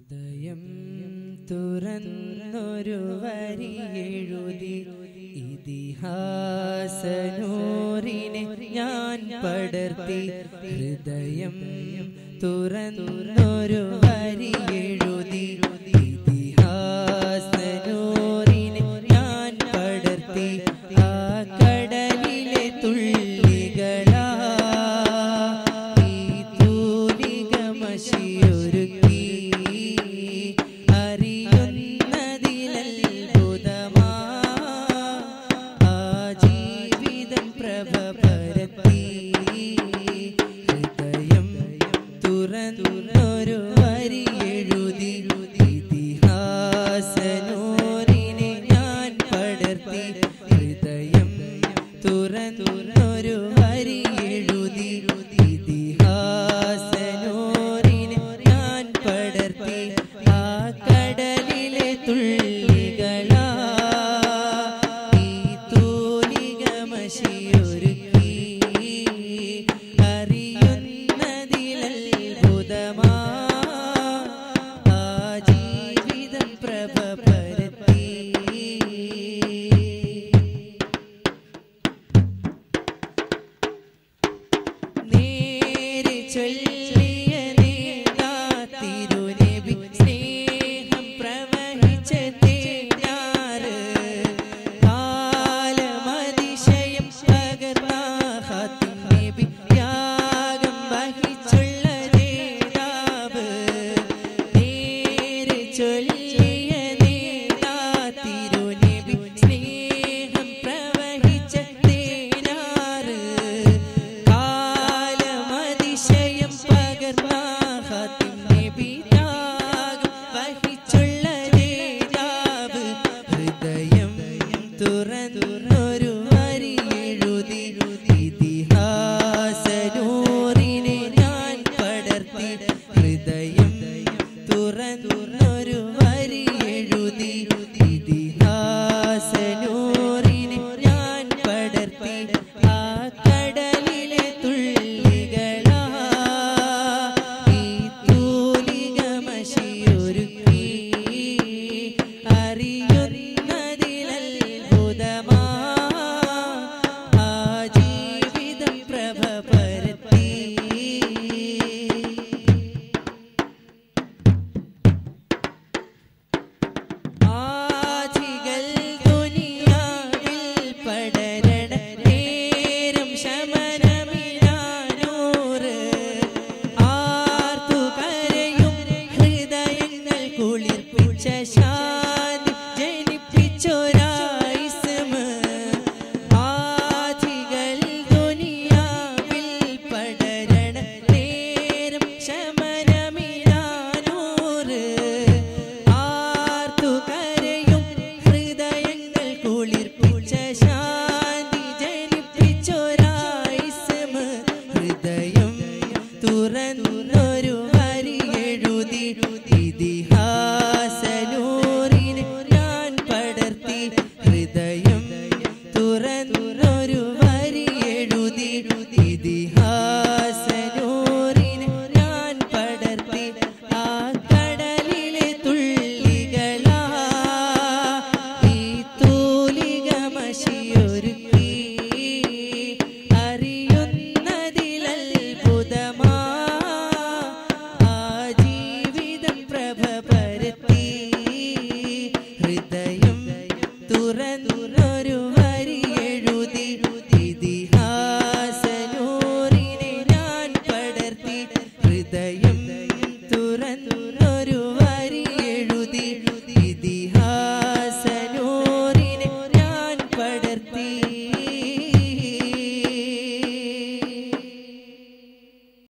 ഹൃദയം തുറന്നൊരു വരി എഴുതി ഇതിഹാസനൂറിനെ ഞാൻ പടർത്തി ഹൃദയം തുറന്നൊരു വരി എഴുതി ഇതിഹാസനൂറിനെ ഞാൻ പടർത്തി ആ കടലിലെ തുള്ളികളാ ഈ തൂലിക മഷിയൊരുക്കി അറിയുന്നതിലത്ഭുതമാ ആ ജീവിതം പ്രഭ പരത്തി ഹൃദയം തുറന്നൊരു വരി എഴുതി ഇതിഹാസനൂറിനെ ഞാൻ പടർത്തി ഹൃദയം തുറന്നൊരു വരി എഴുതി ഇതിഹാസനൂറിനെ ഞാൻ പടർത്തി ആ കടലിലെ തുള്ളികളാ ഈ തൂലിക മഷിയൊരുക്കി അറിയുന്നതിലത്ഭുതമാ ആ ജീവിതം പ്രഭ പരത്തി നേരെ ചൊല്ലിയ നേരാ തിരുനബി സ്നേഹം പ്രവഹിച്ച തേനാറ് കാലമതിശയം പകർന്ന ഹാത്തിം നബി ത്യാഗം വഹിച്ചുള്ള നേതാവ് നേരെ ചൊല്ലിയ നേരാ തിരുനബി സ്നേഹം പ്രവഹിച്ച തേനാറ് കാലമതിശയം പകർന്ന ഹാത്തിം നബി ത്യാഗം വഹിച്ചുള്ള നേതാവ് ഹൃദയം തുറന്നൊരു വരി എഴുതി ഇതിഹാസനൂറിനെ ഞാൻ പടർത്തി ഹൃദയം തുറന്നൊരു വരി എഴുതി ഇതിഹാസനൂറിനെ ഞാൻ പടർത്തി ആ കട